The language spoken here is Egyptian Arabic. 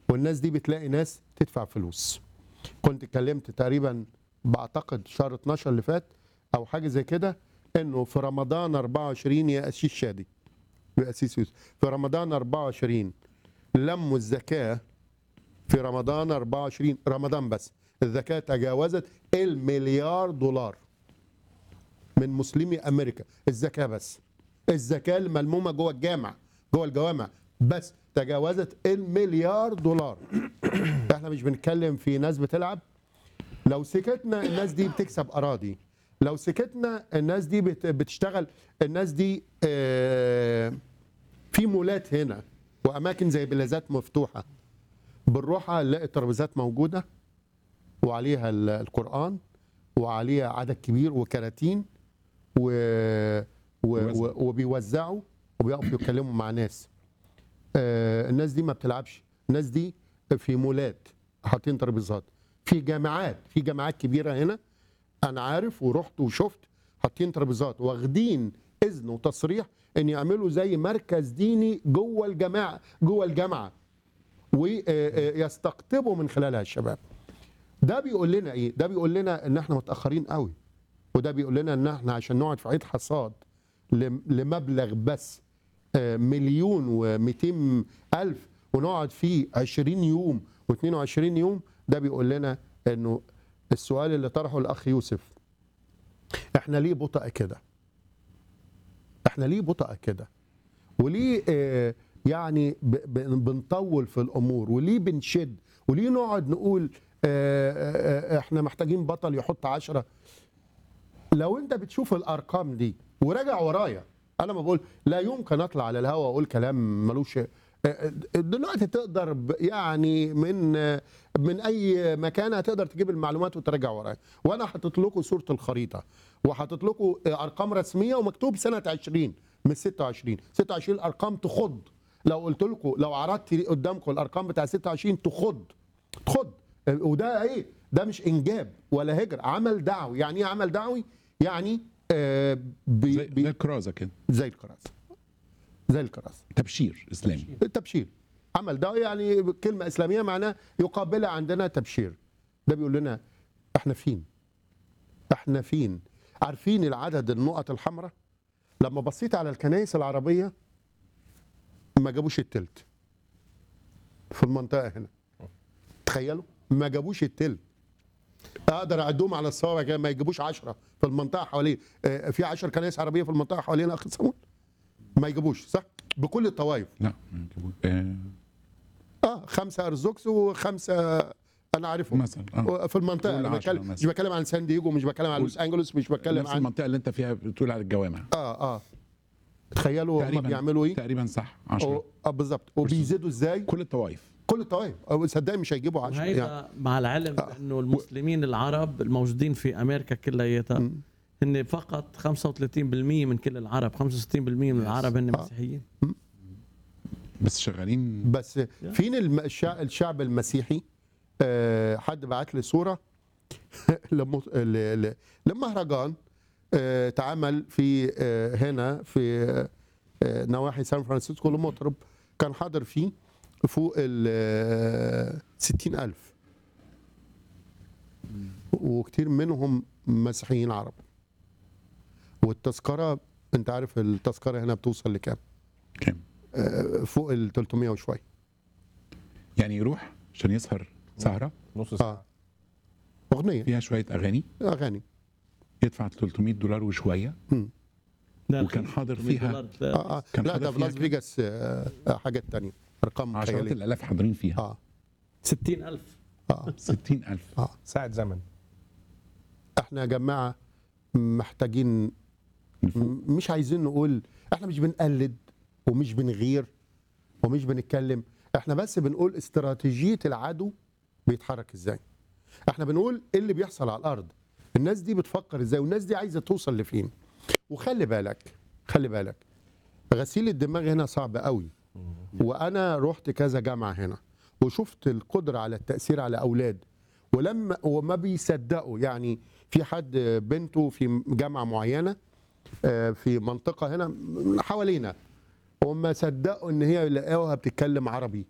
والناس دي بتلاقي ناس تدفع فلوس كنت اتكلمت تقريبا بعتقد شهر 12 اللي فات او حاجه زي كده انه في رمضان 24 يا اسيس شادي يا اسيس يوسف في رمضان 24 لموا الزكاه في رمضان 24 رمضان بس الزكاه تجاوزت المليار دولار من مسلمي امريكا الزكاه بس الزكاه الملمومه جوه الجامع جوه الجوامع بس تجاوزت المليار دولار احنا مش بنتكلم في ناس بتلعب لو سكتنا الناس دي بتكسب اراضي لو سكتنا الناس دي بت- بتشتغل الناس دي آه، في مولات هنا واماكن زي بلازات مفتوحه بنروح نلاقي الترابيزات موجوده وعليها ال- القران وعليها عدد كبير وكراتين و... و... بيوزع. و... وبيوزعوا وبيقفوا يتكلموا مع ناس آه الناس دي ما بتلعبش الناس دي في مولات حاطين ترابيزات في جامعات في جامعات كبيره هنا انا عارف ورحت وشفت حاطين ترابيزات واخدين اذن وتصريح ان يعملوا زي مركز ديني جوه الجامعه جوه الجامعه ويستقطبوا من خلالها الشباب ده بيقول لنا ايه ده بيقول لنا ان احنا متاخرين قوي وده بيقول لنا ان احنا عشان نقعد في عيد حصاد لم- لمبلغ بس آه، مليون و200 الف ونقعد فيه 20 يوم و22 يوم ده بيقول لنا انه السؤال اللي طرحه الاخ يوسف احنا ليه بطأ كده احنا ليه بطأ كده وليه آه، يعني ب- ب- بنطول في الامور وليه بنشد وليه نقعد نقول آه، آه، آه، احنا محتاجين بطل يحط عشرة لو انت بتشوف الارقام دي وراجع ورايا انا ما بقول لا يمكن اطلع على الهواء واقول كلام ملوش آه، دلوقتي تقدر ب- يعني من آه، من اي مكان هتقدر تجيب المعلومات وتراجع ورايا وانا حاطط لكم صوره الخريطه وحاطط لكم آه، ارقام رسميه ومكتوب سنه 20 مش 26 26 ارقام تخض لو قلت لكم لو عرضت قدامكم الارقام بتاع 26 تخض تخض آه، وده ايه ده مش انجاب ولا هجر عمل دعوي يعني ايه عمل دعوي يعني آه بي زي, بي زي الكرازه كده زي الكراسه زي الكراسه تبشير اسلامي التبشير عمل دعوي يعني كلمه اسلاميه معناها يقابلها عندنا تبشير ده بيقول لنا احنا فين احنا فين عارفين العدد النقط الحمراء لما بصيت على الكنائس العربيه ما جابوش التلت في المنطقه هنا تخيلوا ما جابوش التلت اقدر اعدهم على الصوابع كده ما يجيبوش عشرة في المنطقه حوالين آه، في 10 كنائس عربيه في المنطقه حوالين اخ صمود ما يجيبوش صح بكل الطوائف لا آه، اه خمسه ارثوذكس وخمسه انا عارفهم مثلا اه في المنطقه قول انا عشرة بتكلم مش مثلا. بتكلم عن سان دييجو مش بتكلم عن لوس انجلوس مش بتكلم نفس عن المنطقه اللي انت فيها بتقول على الجوامع اه اه تخيلوا هم بيعملوا ايه تقريبا صح 10 أو- اه بالظبط وبيزيدوا ازاي كل الطوائف كل الطوائف أو صدقني مش هيجيبوا 10 وهيدا يعني مع العلم بانه المسلمين العرب الموجودين في امريكا كلياتها هن فقط 35% من كل العرب 65% من العرب هن آه. مسيحيين بس شغالين بس فين الم- الشع- الشعب المسيحي آه حد بعت لي صوره لم- ل- ل- لمهرجان آه اتعمل في آه هنا في آه نواحي سان فرانسيسكو لمطرب كان حاضر فيه فوق ال 60 ألف وكتير منهم مسيحيين عرب والتذكرة انت عارف التذكرة هنا بتوصل لكام كام آه، فوق ال 300 وشوية يعني يروح عشان يسهر سهره نص اه ساعه أغنية فيها شويه اغاني أغاني يدفع 300 دولار وشويه ده وكان الخ- حاضر 300 فيها- دولار ده اه اه كان لا حاضر ده في فيها لاس كام؟ فيجاس آه آه، حاجات تانية أرقام عشرات خيالية الالاف حاضرين فيها اه 60000 اه 60000 اه ساعه زمن احنا يا جماعة محتاجين نفوق. م- مش عايزين نقول احنا مش بنقلد ومش بنغير ومش بنتكلم احنا بس بنقول استراتيجية العدو بيتحرك ازاي احنا بنقول ايه اللي بيحصل على الارض الناس دي بتفكر ازاي والناس دي عايزة توصل لفين وخلي بالك خلي بالك غسيل الدماغ هنا صعب قوي وانا رحت كذا جامعة هنا وشفت القدرة على التأثير على اولاد ولما وما بيصدقوا يعني في حد بنته في جامعة معينة آه، في منطقة هنا حوالينا وما صدقوا ان هي يلاقوها بتتكلم عربي